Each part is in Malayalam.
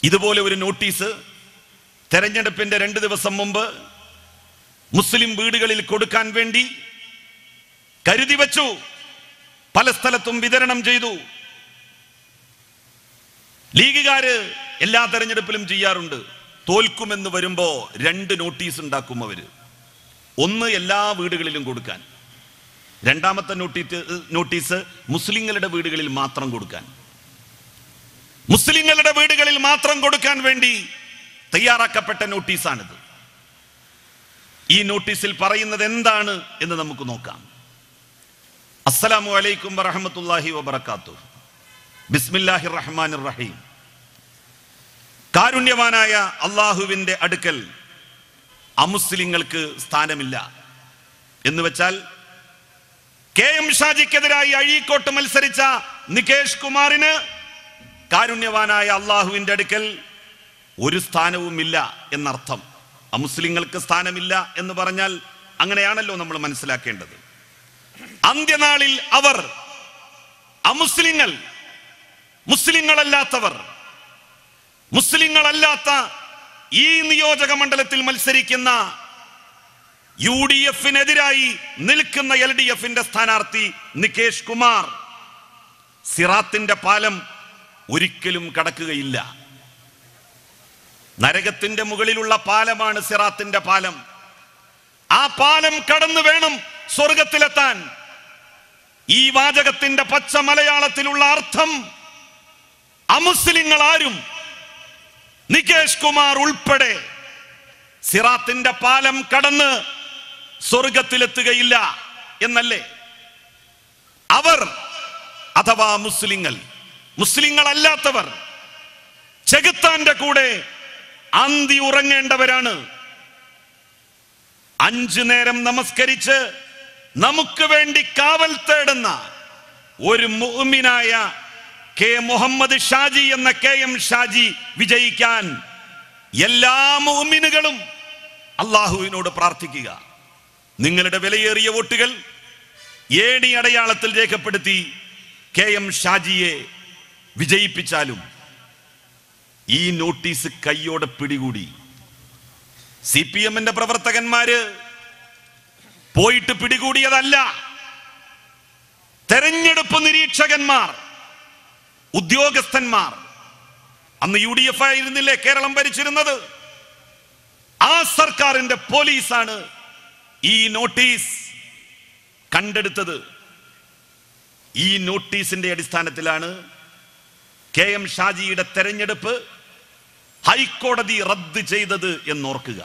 ഇതുപോലെ ഒരു നോട്ടീസ് തെരഞ്ഞെടുപ്പിന്റെ രണ്ട് ദിവസം മുമ്പ് മുസ്ലിം വീടുകളിൽ കൊടുക്കാൻ വേണ്ടി കരുതി വച്ചു പല സ്ഥലത്തും വിതരണം ചെയ്തു ലീഗുകാര് എല്ലാ തെരഞ്ഞെടുപ്പിലും ചെയ്യാറുണ്ട് തോൽക്കുമെന്ന് വരുമ്പോ രണ്ട് നോട്ടീസ് ഉണ്ടാക്കും അവര് ഒന്ന് എല്ലാ വീടുകളിലും കൊടുക്കാൻ രണ്ടാമത്തെ നോട്ടീസ് നോട്ടീസ് മുസ്ലിങ്ങളുടെ വീടുകളിൽ മാത്രം കൊടുക്കാൻ മുസ്ലിങ്ങളുടെ വീടുകളിൽ മാത്രം കൊടുക്കാൻ വേണ്ടി തയ്യാറാക്കപ്പെട്ട നോട്ടീസാണിത് ഈ നോട്ടീസിൽ പറയുന്നത് എന്താണ് എന്ന് നമുക്ക് നോക്കാം അസ്സലാമു അലൈക്കും വറഹമത്തുല്ലാഹി വബർക്കാത്തു ബിസ്മില്ലാഹി റഹ്മാൻ റഹീം കാരുണ്യവാനായ അള്ളാഹുവിന്റെ അടുക്കൽ അമുസ്ലിങ്ങൾക്ക് സ്ഥാനമില്ല എന്ന് വെച്ചാൽ കെ എം ഷാജിക്കെതിരായി അഴീക്കോട്ട് മത്സരിച്ച നികേഷ് കുമാറിന് കാരുണ്യവാനായ അള്ളാഹുവിന്റെ അടുക്കൽ ഒരു സ്ഥാനവുമില്ല എന്നർത്ഥം അമുസ്ലിങ്ങൾക്ക് സ്ഥാനമില്ല എന്ന് പറഞ്ഞാൽ അങ്ങനെയാണല്ലോ നമ്മൾ മനസ്സിലാക്കേണ്ടത് അന്ത്യനാളിൽ അവർ അമുസ്ലിങ്ങൾ മുസ്ലിങ്ങളല്ലാത്തവർ മുസ്ലിങ്ങളല്ലാത്ത ഈ നിയോജക മണ്ഡലത്തിൽ മത്സരിക്കുന്ന യു ഡി എഫിനെതിരായി നിൽക്കുന്ന എൽ ഡി എഫിന്റെ സ്ഥാനാർത്ഥി നികേഷ് കുമാർ സിറാത്തിന്റെ പാലം ഒരിക്കലും കടക്കുകയില്ല നരകത്തിന്റെ മുകളിലുള്ള പാലമാണ് സിറാത്തിന്റെ പാലം ആ പാലം കടന്നു വേണം സ്വർഗത്തിലെത്താൻ ഈ വാചകത്തിന്റെ പച്ച മലയാളത്തിലുള്ള അർത്ഥം അമുസ്ലിങ്ങൾ ആരും നികേഷ് കുമാർ ഉൾപ്പെടെ സിറാത്തിന്റെ പാലം കടന്ന് സ്വർഗത്തിലെത്തുകയില്ല എന്നല്ലേ അവർ അഥവാ മുസ്ലിങ്ങൾ മുസ്ലിങ്ങളല്ലാത്തവർ ചെകുത്താന്റെ കൂടെ അന്തി ഉറങ്ങേണ്ടവരാണ് അഞ്ചു നേരം നമസ്കരിച്ച് നമുക്ക് വേണ്ടി കാവൽ തേടുന്ന ഒരു മുഅ്മിനായ കെ മുഹമ്മദ് ഷാജി എന്ന കെ എം ഷാജി വിജയിക്കാൻ എല്ലാ മുഅ്മിനുകളും അള്ളാഹുവിനോട് പ്രാർത്ഥിക്കുക നിങ്ങളുടെ വിലയേറിയ വോട്ടുകൾ ഏണി അടയാളത്തിൽ രേഖപ്പെടുത്തി കെ എം ഷാജിയെ വിജയിപ്പിച്ചാലും ഈ നോട്ടീസ് കയ്യോടെ പിടികൂടി സി പി എമ്മിന്റെ പ്രവർത്തകന്മാര് പോയിട്ട് പിടികൂടിയതല്ല തെരഞ്ഞെടുപ്പ് നിരീക്ഷകന്മാർ ഉദ്യോഗസ്ഥന്മാർ അന്ന് യു ഡി എഫ് ആയിരുന്നില്ലേ കേരളം ഭരിച്ചിരുന്നത് ആ സർക്കാരിന്റെ പോലീസാണ് ഈ നോട്ടീസ് കണ്ടെടുത്തത് ഈ നോട്ടീസിന്റെ അടിസ്ഥാനത്തിലാണ് കെ എം ഷാജിയുടെ തെരഞ്ഞെടുപ്പ് ഹൈക്കോടതി റദ്ദ് ചെയ്തത് എന്നോർക്കുക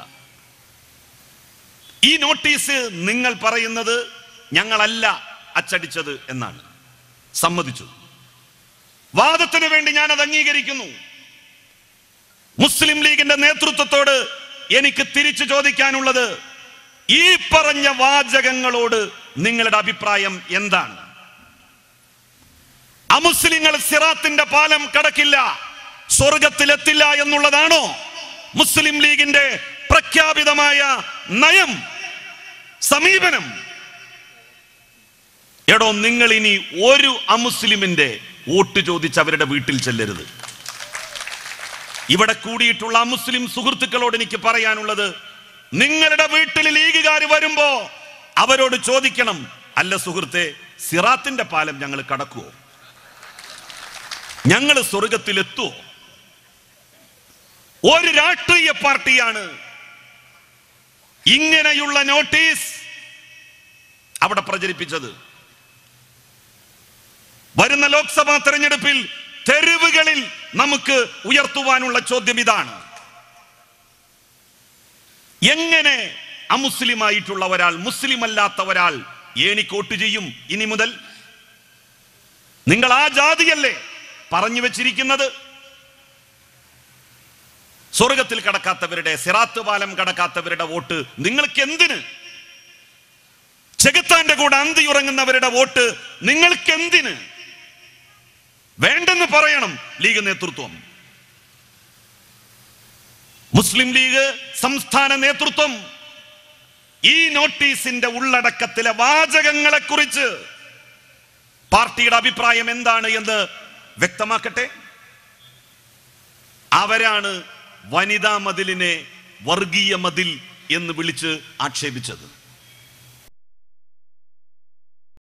ഈ നോട്ടീസ് നിങ്ങൾ പറയുന്നത് ഞങ്ങളല്ല അച്ചടിച്ചത് എന്നാണ് സമ്മതിച്ചു വാദത്തിന് വേണ്ടി ഞാൻ അത് അംഗീകരിക്കുന്നു മുസ്ലിം ലീഗിന്റെ നേതൃത്വത്തോട് എനിക്ക് തിരിച്ചു ചോദിക്കാനുള്ളത് ഈ പറഞ്ഞ വാചകങ്ങളോട് നിങ്ങളുടെ അഭിപ്രായം എന്താണ് അമുസ്ലിങ്ങൾ സിറാത്തിന്റെ പാലം കടക്കില്ല സ്വർഗത്തിലെത്തില്ല എന്നുള്ളതാണോ മുസ്ലിം ലീഗിന്റെ പ്രഖ്യാപിതമായ നയം സമീപനം എടോ നിങ്ങൾ ഇനി ഒരു അമുസ്ലിമിന്റെ വോട്ട് ചോദിച്ച് അവരുടെ വീട്ടിൽ ചെല്ലരുത് ഇവിടെ കൂടിയിട്ടുള്ള അമുസ്ലിം സുഹൃത്തുക്കളോട് എനിക്ക് പറയാനുള്ളത് നിങ്ങളുടെ വീട്ടിൽ ലീഗുകാർ വരുമ്പോ അവരോട് ചോദിക്കണം അല്ല സുഹൃത്തെ സിറാത്തിന്റെ പാലം ഞങ്ങൾ കടക്കുവോ ഞങ്ങൾ സ്വർഗത്തിലെത്തുവോ ഒരു രാഷ്ട്രീയ പാർട്ടിയാണ് ഇങ്ങനെയുള്ള നോട്ടീസ് അവിടെ പ്രചരിപ്പിച്ചത് വരുന്ന ലോക്സഭാ തെരഞ്ഞെടുപ്പിൽ തെരുവുകളിൽ നമുക്ക് ഉയർത്തുവാനുള്ള ചോദ്യം ഇതാണ് എങ്ങനെ അമുസ്ലിമായിട്ടുള്ള ഒരാൾ മുസ്ലിം അല്ലാത്ത ഒരാൾ ഏണിക്കോട്ട് ചെയ്യും ഇനി മുതൽ നിങ്ങൾ ആ ജാതിയല്ലേ പറഞ്ഞു വെച്ചിരിക്കുന്നത് സ്വർഗത്തിൽ കടക്കാത്തവരുടെ സിറാത്ത് പാലം കടക്കാത്തവരുടെ വോട്ട് നിങ്ങൾക്ക് എന്തിന് ചെകുത്താന്റെ കൂടെ അന്തി ഉറങ്ങുന്നവരുടെ വോട്ട് നിങ്ങൾക്ക് എന്തിന് വേണ്ടെന്ന് പറയണം ലീഗ് നേതൃത്വം മുസ്ലിം ലീഗ് സംസ്ഥാന നേതൃത്വം ഈ നോട്ടീസിന്റെ ഉള്ളടക്കത്തിലെ വാചകങ്ങളെ കുറിച്ച് പാർട്ടിയുടെ അഭിപ്രായം എന്താണ് എന്ന് വ്യക്തമാക്കട്ടെ ആ അവരാണ് വനിതാ മതിലിനെ വർഗീയ മതിൽ എന്ന് വിളിച്ച് ആക്ഷേപിച്ചത്